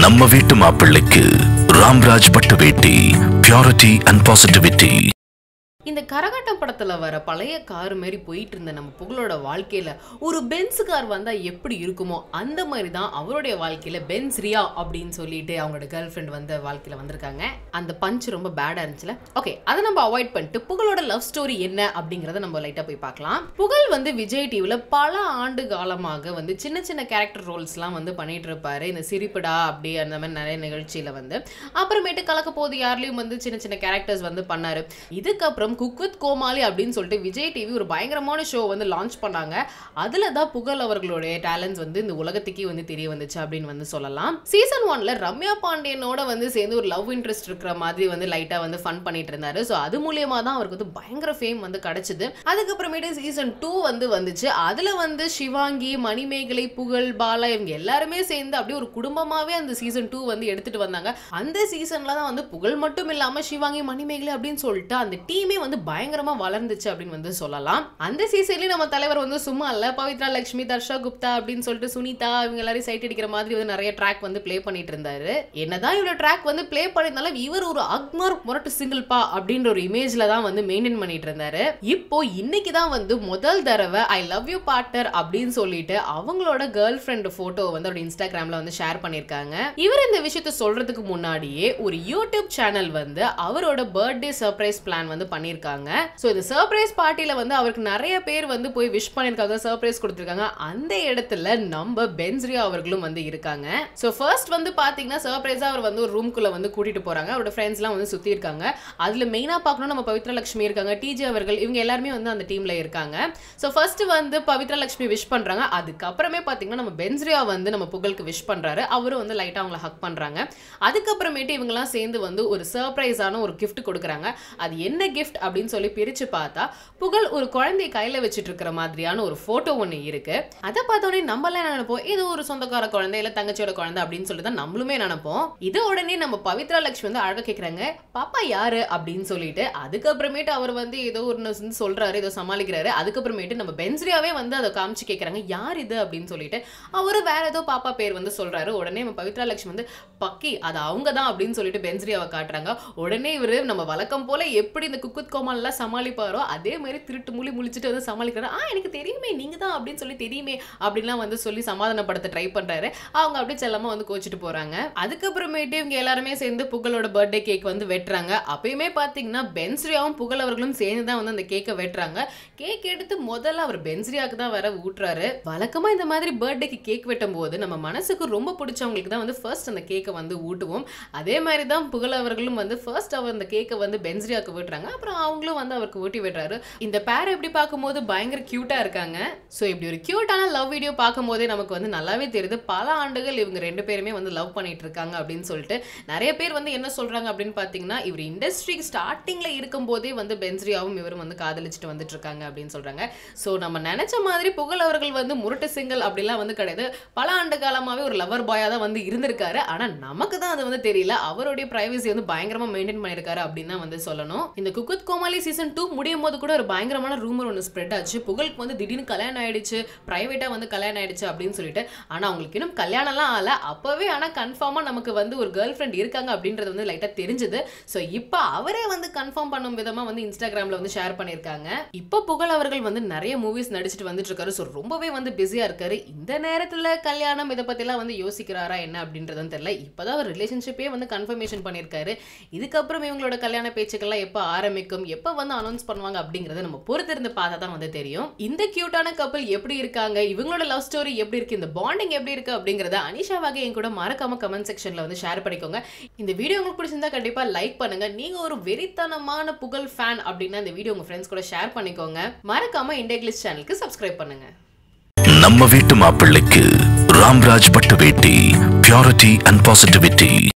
நம்ம வீட்டு மாப்பிள்ளைக்கு ராம்ராஜ் பட்டு வேட்டி பியூரிட்டி அண்ட் பாசிட்டிவிட்டி இந்த கரகாட்டம் படத்துல வர பழைய கார் மாதிரி போயிட்டு இருந்த நம்ம புகழோட வாழ்க்கையில ஒரு பென்ஸ் கார் வந்தா எப்படி இருக்குமோ அந்த மாதிரி தான் அவருடைய வாழ்க்கையில பென்ஸ் ரியா அப்படின்னு சொல்லிட்டு அவங்களோட கேர்ள் ஃப்ரெண்ட் வந்து வாழ்க்கையில வந்திருக்காங்க அந்த பஞ்ச் ரொம்ப பேடா இருந்துச்சுல ஓகே அதை நம்ம அவாய்ட் பண்ணிட்டு புகழோட லவ் ஸ்டோரி என்ன அப்படிங்கறத நம்ம லைட்டா போய் பார்க்கலாம் புகழ் வந்து விஜய் டிவில பல ஆண்டு காலமாக வந்து சின்ன சின்ன கேரக்டர் ரோல்ஸ்லாம் வந்து பண்ணிட்டு இருப்பாரு இந்த சிரிப்புடா அப்படி அந்த மாதிரி நிறைய நிகழ்ச்சியில வந்து அப்புறமேட்டு கலக்க போது யார்லயும் வந்து சின்ன சின்ன கேரக்டர்ஸ் வந்து பண்ணாரு இதுக்கப்புறம் குக் வித் கோமாளி அப்படின்னு சொல்லிட்டு விஜய் டிவி ஒரு பயங்கரமான ஷோ வந்து லான்ச் பண்ணாங்க அதுல தான் புகழ் அவர்களுடைய டேலண்ட்ஸ் வந்து இந்த உலகத்துக்கே வந்து தெரிய வந்துச்சு அப்படின்னு வந்து சொல்லலாம் சீசன் ஒன்ல ரம்யா பாண்டியனோட வந்து சேர்ந்து ஒரு லவ் இன்ட்ரெஸ்ட் இருக்கிற மாதிரி வந்து லைட்டா வந்து ஃபன் பண்ணிட்டு இருந்தாரு ஸோ அது மூலியமா தான் அவருக்கு வந்து பயங்கர ஃபேம் வந்து கிடைச்சது அதுக்கப்புறமேட்டு சீசன் டூ வந்து வந்துச்சு அதுல வந்து சிவாங்கி மணிமேகலை புகழ் பாலா இவங்க எல்லாருமே சேர்ந்து அப்படியே ஒரு குடும்பமாவே அந்த சீசன் டூ வந்து எடுத்துட்டு வந்தாங்க அந்த சீசன்ல தான் வந்து புகழ் மட்டும் இல்லாம சிவாங்கி மணிமேகலை அப்படின்னு சொல்லிட்டு அந்த டீமே வந்து பயங்கரமா வளர்ந்துச்சு அப்படின்னு வந்து சொல்லலாம் அந்த சீசன்லயும் நம்ம தலைவர் வந்து சும்மா இல்ல பவித்ரா லட்சுமி தர்ஷா குப்தா அப்படின்னு சொல்லிட்டு சுனிதா இவங்க எல்லாரையும் சைட் அடிக்கிற மாதிரி வந்து நிறைய ட்ராக் வந்து ப்ளே பண்ணிட்டு இருந்தாரு என்னதான் இவ்வளவு ட்ராக் வந்து ப்ளே பண்ணியிருந்தாலும் இவர் ஒரு அக்மார் முரட்டு சிங்கிள் பா அப்படின்ற ஒரு இமேஜ்ல தான் வந்து மெயின்டைன் பண்ணிட்டு இருந்தாரு இப்போ இன்னைக்கு தான் வந்து முதல் தடவை ஐ லவ் யூ பார்ட்னர் அப்படின்னு சொல்லிட்டு அவங்களோட கேர்ள் ஃப்ரெண்ட் போட்டோ வந்து அவரோட இன்ஸ்டாகிராம்ல வந்து ஷேர் பண்ணிருக்காங்க இவர் இந்த விஷயத்த சொல்றதுக்கு முன்னாடியே ஒரு யூடியூப் சேனல் வந்து அவரோட பர்த்டே சர்ப்ரைஸ் பிளான் வந்து பண்ணியிருக்காங்க ஸோ இந்த சர்ப்ரைஸ் பார்ட்டியில வந்து அவருக்கு நிறைய பேர் வந்து போய் விஷ் பண்ணியிருக்காங்க சர்ப்ரைஸ் கொடுத்துருக்காங்க அந்த இடத்துல நம்ம பென்ஸ்ரியா அவர்களும் வந்து இருக்காங்க ஸோ ஃபர்ஸ்ட் வந்து பாத்தீங்கன்னா சர்ப்ரைஸா அவர் வந்து ஒரு ரூம்குள்ள வந்து கூட்டிட்டு போறாங்க அவரோட ஃப்ரெண்ட்ஸ்லாம் வந்து சுத்தி இருக்காங்க அதுல மெயினா பார்க்கணும் நம்ம பவித்ரா லட்சுமி இருக்காங்க டிஜே அவர்கள் இவங்க எல்லாருமே வந்து அந்த டீம்ல இருக்காங்க ஸோ ஃபர்ஸ்ட் வந்து பவித்ரா லட்சுமி விஷ் பண்றாங்க அதுக்கப்புறமே பாத்தீங்கன்னா நம்ம பென்ஸ்ரியா வந்து நம்ம புகழுக்கு விஷ் பண்றாரு அவரும் வந்து லைட்டா அவங்கள ஹக் பண்றாங்க அதுக்கப்புறமேட்டு இவங்கெல்லாம் சேர்ந்து வந்து ஒரு சர்ப்ரைஸான ஒரு gift கொடுக்குறாங்க அது என்ன கிஃப்ட் அப்படின்னு சொல்லி பிரிச்சு பார்த்தா புகழ் ஒரு குழந்தைய கையில வச்சுட்டு இருக்கிற மாதிரியான ஒரு போட்டோ ஒன்று இருக்கு அதை பார்த்தோடனே நம்மளாம் என்ன நினைப்போம் இது ஒரு சொந்தக்கார குழந்தை இல்ல தங்கச்சியோட குழந்தை அப்படின்னு சொல்லி தான் நம்மளுமே நினைப்போம் இதை உடனே நம்ம பவித்ரா லட்சுமி வந்து அழகா கேக்குறாங்க பாப்பா யாரு அப்படின்னு சொல்லிட்டு அதுக்கப்புறமேட்டு அவர் வந்து ஏதோ ஒரு வந்து சொல்றாரு ஏதோ சமாளிக்கிறாரு அதுக்கப்புறமேட்டு நம்ம பென்ஸ்ரியாவே வந்து அதை காமிச்சு கேக்குறாங்க யார் இது அப்படின்னு சொல்லிட்டு அவரு வேற ஏதோ பாப்பா பேர் வந்து சொல்றாரு உடனே நம்ம பவித்ரா லட்சுமி வந்து பக்கி அது அவங்க தான் அப்படின்னு சொல்லிட்டு பென்ஸ்ரியாவை காட்டுறாங்க உடனே இவரு நம்ம வழக்கம் போல எப்படி இந்த குக்குத் கோமால்லாம் சமாளிப்பாரோ அதே மாதிரி திருட்டு முழி முழிச்சிட்டு வந்து சமாளிக்கிறாரு ஆ எனக்கு தெரியுமே நீங்க தான் அப்படின்னு சொல்லி தெரியுமே அப்படின்லாம் வந்து சொல்லி சமாதானப்படுத்த ட்ரை பண்றாரு அவங்க அப்படியே செல்லமா வந்து கோச்சிட்டு போறாங்க அதுக்கப்புறமேட்டு இவங்க எல்லாருமே சேர்ந்து புகழோட பர்த்டே கேக் வந்து வெட்டுறாங்க அப்பயுமே பாத்தீங்கன்னா பென்ஸ்ரியாவும் புகழ் அவர்களும் சேர்ந்து தான் வந்து அந்த கேக்கை வெட்டுறாங்க கேக் எடுத்து முதல்ல அவர் பென்ஸ்ரியாவுக்கு தான் வர ஊட்டுறாரு வழக்கமா இந்த மாதிரி பர்த்டேக்கு கேக் வெட்டும் போது நம்ம மனசுக்கு ரொம்ப பிடிச்சவங்களுக்கு தான் வந்து ஃபர்ஸ்ட் அந்த கேக்கை வந்து ஊட்டுவோம் அதே மாதிரி தான் புகழ் அவர்களும் வந்து ஃபர்ஸ்ட் அவர் அந்த கேக்கை வந்து பென்ஸ்ரியாவுக்கு விட்டுறாங்க அப்புறம் அவங்களும் வந்து அவருக்கு ஊட்டி விடுறாரு இந்த பேர் எப்படி பார்க்கும்போது பயங்கர கியூட்டா இருக்காங்க ஸோ இப்படி ஒரு கியூட்டான லவ் வீடியோ பார்க்கும்போதே நமக்கு வந்து நல்லாவே தெரியுது பல ஆண்டுகள் இவங்க ரெண்டு பேருமே வந்து லவ் பண்ணிட்டு இருக்காங்க அப்படின்னு சொல்லிட்டு நிறைய பேர் வந்து என்ன சொல்றாங்க அப்படின்னு பார்த்தீங்கன்னா இவர் இண்டஸ்ட்ரி ஸ்டார்டிங்ல இருக்கும்போதே வந்து பென்ஸ்ரியாவும் இவரும் வந்து காதலிச்சுட்டு வந்துட்டு இருக்காங்க அப்படின்னு சொல்றாங்க ஸோ நம்ம நினைச்ச மாதிரி புகழ் அவர்கள் வந்து முரட்டு சிங்கல் அப்படிலாம் வந்து கிடையாது பல ஆண்டு காலமாவே ஒரு லவர் பாயா தான் வந்து இருந்திருக்காரு ஆனா நமக்கு தான் அது வந்து தெரியல அவருடைய பிரைவசி வந்து பயங்கரமா மெயின்டைன் பண்ணியிருக்காரு அப்படின்னு தான் வந்து சொல்லணும் இந்த குக்குத் கோமாளி சீசன் டூ முடியும் போது கூட ஒரு பயங்கரமான ரூமர் ஒன்று ஸ்ப்ரெட் ஆச்சு புகழுக்கு வந்து திடீர்னு கல்யாணம் ஆயிடுச்சு பிரைவேட்டா வந்து கல்யாணம் ஆயிடுச்சு அப்படின்னு சொல்லிட்டு ஆனா அவங்களுக்கு இன்னும் கல்யாணம்லாம் ஆகல அப்பவே ஆனா கன்ஃபார்மா நமக்கு வந்து ஒரு கேர்ள் ஃப்ரெண்ட் இருக்காங்க அப்படின்றது வந்து லைட்டா தெரிஞ்சது ஸோ இப்போ அவரே வந்து கன்ஃபார்ம் பண்ணும் விதமா வந்து இன்ஸ்டாகிராம்ல வந்து ஷேர் பண்ணியிருக்காங்க இப்போ புகழ் அவர்கள் வந்து நிறைய மூவிஸ் நடிச்சிட்டு வந்துட்டு இருக்காரு ஸோ ரொம்பவே வந்து பிஸியா இருக்காரு இந்த நேரத்துல கல்யாணம் இதை பத்திலாம் வந்து யோசிக்கிறாரா என்ன அப்படின்றதும் தெரியல இப்போதான் அவர் ரிலேஷன்ஷிப்பே வந்து கன்ஃபர்மேஷன் பண்ணியிருக்காரு இதுக்கப்புறம் இவங்களோட கல்யாண பேச்சுக்கள்லாம் எப்போ ஆரம்பிக்கும் எப்போ வந்து அனௌன்ஸ் பண்ணுவாங்க அப்படிங்கறத நம்ம பொறுத்திருந்து பார்த்தா தான் வந்து தெரியும் இந்த கியூட்டான கப்பல் எப்படி இருக்காங்க இவங்களோட லவ் ஸ்டோரி எப்படி இருக்கு இந்த பாண்டிங் எப்படி இருக்கு அப்படிங்கறத அனிஷா வகை என் கூட மறக்காம கமெண்ட் செக்ஷன்ல வந்து ஷேர் பண்ணிக்கோங்க இந்த வீடியோ உங்களுக்கு பிடிச்சிருந்தா கண்டிப்பா லைக் பண்ணுங்க நீங்க ஒரு வெறித்தனமான புகழ் ஃபேன் அப்படின்னா இந்த வீடியோ உங்க ஃப்ரெண்ட்ஸ் கூட ஷேர் பண்ணிக்கோங்க மறக்காம இண்டெக்லிஸ் சேனலுக்கு சப்ஸ்கிரைப் பண்ணுங்க நம்ம வீட்டு மாப்பிள்ளைக்கு ராம்ராஜ் பட்டு வேட்டி பியூரிட்டி அண்ட் பாசிட்டிவிட்டி